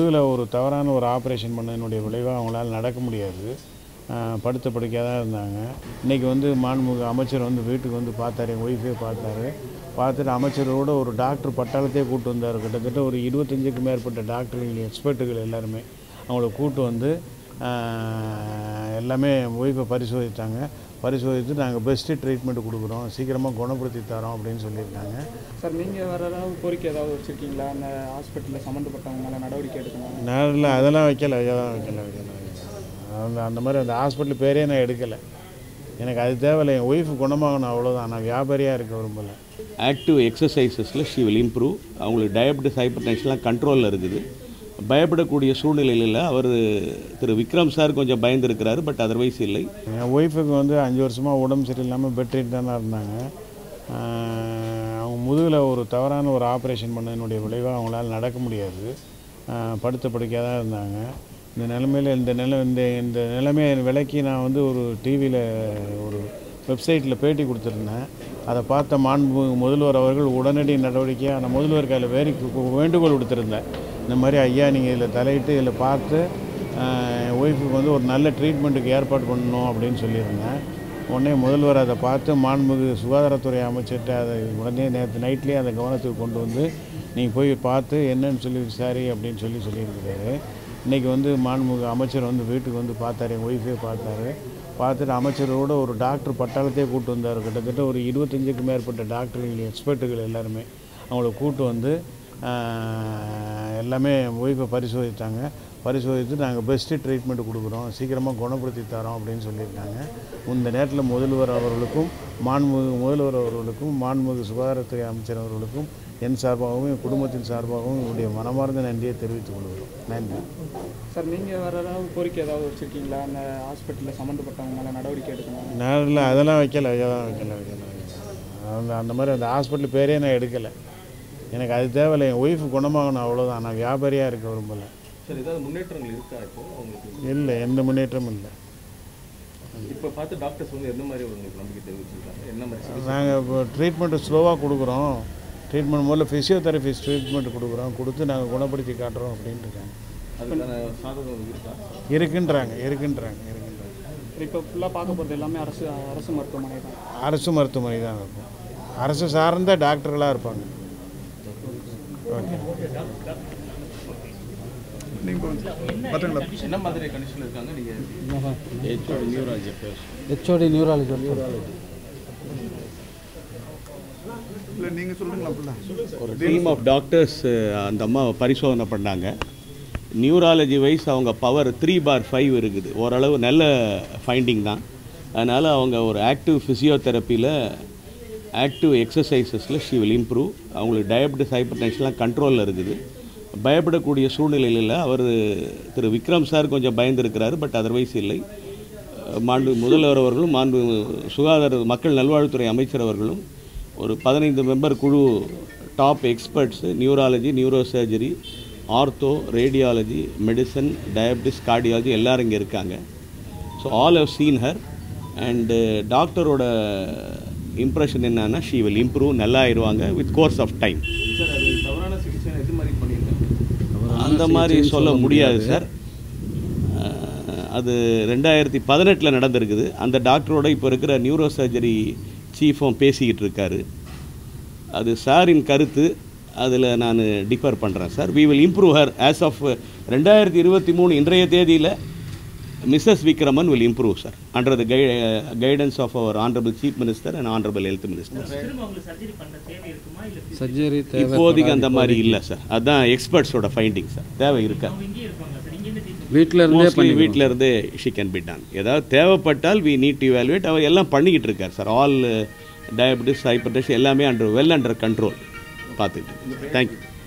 முதுகில் ஒரு தவறான ஒரு ஆப்ரேஷன் பண்ணதனுடைய விளைவாக அவங்களால நடக்க முடியாது ஆஹ் படுத்த படுக்கையாக தான் இருந்தாங்க இன்றைக்கி வந்து மாண்புமிகு அமைச்சர் வந்து வீட்டுக்கு வந்து பார்த்தாரு என் ஒய்ஃபே பார்த்தாரு பார்த்துட்டு அமைச்சரோட ஒரு டாக்டர் பட்டாளத்தையே கூட்டு வந்தார் கிட்டத்தட்ட ஒரு இருபத்தஞ்சுக்கு மேற்பட்ட டாக்டர்கள் எக்ஸ்பர்ட்டுகள் எல்லாருமே அவங்கள கூட்டு வந்து ஆஹ் எல்லாமே ஒய்ஃபை பரிசோதித்தாங்க பரிசோதித்து நாங்கள் பெஸ்ட்டு ட்ரீட்மெண்ட் கொடுக்குறோம் சீக்கிரமாக குணப்படுத்தி தரோம் அப்படின்னு சொல்லியிருக்காங்க சார் நீங்கள் வேறு ஏதாவது கோரிக்கை ஏதாவது வச்சுருக்கீங்களா அந்த ஹாஸ்பிட்டலில் சம்மந்தப்பட்டவங்க மேலே நடவடிக்கை எடுக்கணும் நேரில் அதெல்லாம் வைக்கல அதெல்லாம் வைக்கல வைக்கல அந்த அந்த மாதிரி அந்த ஹாஸ்பிட்டல் பேரே நான் எடுக்கலை எனக்கு அது தேவையில்லை என் ஒய்ஃபு குணமாகணும் அவ்வளோதான் நான் வியாபாரியாக இருக்க விரும்பலை ஆக்டிவ் எக்ஸசைசஸில் ஷி வில் இம்ப்ரூவ் அவங்களுக்கு டயபெட்டிஸ் ஹைப்பர் டென்ஷன்லாம் கண்ட்ரோலில் இருக்குது பயப்படக்கூடிய சூழ்நிலையில் அவர் திரு விக்ரம் சார் கொஞ்சம் பயந்துருக்கிறாரு பட் அதர்வைஸ் இல்லை என் ஒய்ஃபுக்கு வந்து அஞ்சு வருஷமாக உடம்பு சரியில்லாமல் பெட்ரீட் தானே இருந்தாங்க ஆஹ் அவங்க முதுகில் ஒரு தவறான ஒரு ஆப்ரேஷன் பண்ணதனுடைய விளைவாக அவங்களால நடக்க முடியாது ஆஹ் படுத்த படுக்கையாக தான் இருந்தாங்க இந்த நிலமையில் இந்த நிலை இந்த இந்த நிலைமையை விலைக்கு நான் வந்து ஒரு டிவியில் ஒரு வெப்சைட்டில் பேட்டி கொடுத்துருந்தேன் அதை பார்த்த மாண்பு முதல்வர் அவர்கள் உடனடி நடவடிக்கையாக நான் முதல்வர் கையில் வேரி வேண்டுகோள் கொடுத்துருந்தேன் இந்த மாதிரி ஐயா நீங்கள் இதில் தலையிட்டு இதில் பார்த்து என் ஒய்ஃபுக்கு வந்து ஒரு நல்ல ட்ரீட்மெண்ட்டுக்கு ஏற்பாடு பண்ணணும் அப்படின்னு சொல்லியிருந்தேன் உடனே முதல்வர் அதை பார்த்து மாண்புமிகு சுகாதாரத்துறை அமைச்சர்கிட்ட அதை உடனே நேற்று நைட்லேயே அதை கவனத்துக்கு கொண்டு வந்து நீங்கள் போய் பார்த்து என்னன்னு சொல்லி விசாரி அப்படின்னு சொல்லி சொல்லியிருக்கிறாரு இன்றைக்கி வந்து மாண்புமிகு அமைச்சர் வந்து வீட்டுக்கு வந்து பார்த்தாரு என் ஒய்ஃபே பார்த்தாரு பார்த்துட்டு அமைச்சரோட ஒரு டாக்டர் பட்டாளத்தையே கூட்டு வந்தார் கிட்டத்தட்ட ஒரு இருபத்தஞ்சுக்கு மேற்பட்ட டாக்டர்கள் எக்ஸ்பர்ட்டுகள் எல்லாருமே அவங்கள கூட்டு வந்து ஆஹ் எல்லாமே ஒய்ஃபை பரிசோதித்தாங்க பரிசோதித்து நாங்கள் பெஸ்ட்டு ட்ரீட்மெண்ட் கொடுக்குறோம் சீக்கிரமாக குணப்படுத்தி தரோம் அப்படின்னு சொல்லியிருக்காங்க இந்த நேரத்தில் முதல்வர் அவர்களுக்கும் மாண்புமிகு முதல்வர் அவர்களுக்கும் மாண்புமிகு சுகாதாரத்துறை அமைச்சர் அவர்களுக்கும் என் சார்பாகவும் என் குடும்பத்தின் சார்பாகவும் என்னுடைய மனமார்ந்த நன்றியை தெரிவித்துக் கொள்கிறோம் நன்றி சார் நீங்கள் வேறு ஏதாவது கோரிக்கை ஏதாவது வச்சுருக்கீங்களா அந்த ஹாஸ்பிட்டலில் சம்மந்தப்பட்டவங்க மேலே நடவடிக்கை எடுக்கணும் நேரில் அதெல்லாம் வைக்கல அதெல்லாம் வைக்கல வைக்கல வைக்கல அந்த அந்த மாதிரி அந்த ஹாஸ்பிட்டல் பேரே நான் எடுக்கலை எனக்கு அது தேவையில்லை என் ஒய்ஃபு குணமாகணும் அவ்வளோதான் நான் வியாபாரியாக இருக்க விரும்பலை சார் ஏதாவது முன்னேற்றங்கள் இருக்கா இப்போ உங்களுக்கு இல்லை எந்த முன்னேற்றமும் இல்லை இப்போ பார்த்து டாக்டர்ஸ் வந்து எந்த மாதிரி உங்களுக்கு நம்பிக்கை தெரிவிச்சிருக்காங்க என்ன மாதிரி சிகிச்சை நாங்கள் இப்போ ட்ரீட்மெண்ட்டு ஸ்லோவாக கொடுக்குறோம் ட்ரீட்மெண்ட் முதல்ல ஃபிசியோதெரபி ட்ரீட்மெண்ட் கொடுக்குறோம் கொடுத்து நாங்கள் குணப்படுத்தி காட்டுறோம் அப்படின்ட்டு இருக்காங்க அதுக்கான சாதகம் இருக்கா இருக்குன்றாங்க இருக்குன்றாங்க இருக்குன்றாங்க இப்போ ஃபுல்லாக பார்க்க போகிறது எல்லாமே அரசு அரசு மருத்துவமனை தான் அரசு மருத்துவமனை தான் இருக்கும் அரசு சார்ந்த டாக்டர்களாக இருப்பாங்க ஓகே என்ன மாதிரி கண்டிஷன் இருக்காங்க நீங்கள் ஹெச்ஓடி நியூராலஜி நியூராலஜி ஒரு டீம் ஆஃப் டாக்டர்ஸ் அந்த அம்மா பரிசோதனை பண்ணாங்க நியூராலஜி வைஸ் அவங்க பவர் த்ரீ பார் ஃபைவ் இருக்குது ஓரளவு நல்ல ஃபைண்டிங் தான் அதனால் அவங்க ஒரு ஆக்டிவ் ஃபிசியோதெரப்பியில் ஆக்டிவ் எக்ஸசைசஸில் ஷி வில் இம்ப்ரூவ் அவங்களுக்கு டயபெட்டிஸ் ஹைப்பர் டென்ஷன்லாம் கண்ட்ரோலில் இருக்குது பயப்படக்கூடிய சூழ்நிலையில் அவர் திரு விக்ரம் சார் கொஞ்சம் பயந்துருக்கிறாரு பட் அதர்வைஸ் இல்லை மாண்பு முதல்வர் அவர்களும் மாண்பு சுகாதார மக்கள் நல்வாழ்வுத்துறை அமைச்சர் அவர்களும் ஒரு பதினைந்து மெம்பர் குழு top experts neurology neuro surgery ortho radiology medicine diabetes cardiology எல்லாரும் இங்கே இருக்காங்க so all have seen her and டாக்டரோட இம்ப்ரெஷன் என்னன்னா ஷீ வில் இம்ப்ரூவ் நல்லா ஆயிடுவாங்க with course of time sir அது தவறான சிகிச்சை எது மாதிரி பண்ணியிருக்காங்க அந்த மாதிரி சொல்ல முடியாது சார் அஹ், அது ரெண்டாயிரத்தி பதினெட்டில் நடந்திருக்குது அந்த டாக்டரோட இப்போ இருக்கிற நியூரோ சர்ஜரி சீஃபும் பேசிக்கிட்டு இருக்காரு அது சாரின் கருத்து அதில் நான் டிஃபர் பண்ணுறேன் sir we will improve her as of ரெண்டாயிரத்தி இருபத்தி மூணு இன்றைய தேதியில் Mrs Vikraman will improve sir under the கை guidance of our honourable chief minister and honourable health minister surgery தேவை இப்போதைக்கு அந்த மாதிரி இல்லை சார் அதான் எக்ஸ்பர்ட்ஸோட ஃபைண்டிங் சார் தேவை இருக்கா வீட்டில் இருந்தே மோஸ்ட்லி பண்ணி வீட்டில் இருந்தே ஷி கேன் பி டன் ஏதாவது தேவைப்பட்டால் வி நீட் டு evaluate அவர் எல்லாம் பண்ணிக்கிட்டு இருக்கார் சார் ஆல் டயபெட்டிஸ் ஹைப்பர் எல்லாமே அண்டர் வெல் அண்டர் கண்ட்ரோல் பார்த்துட்டு தேங்க்யூ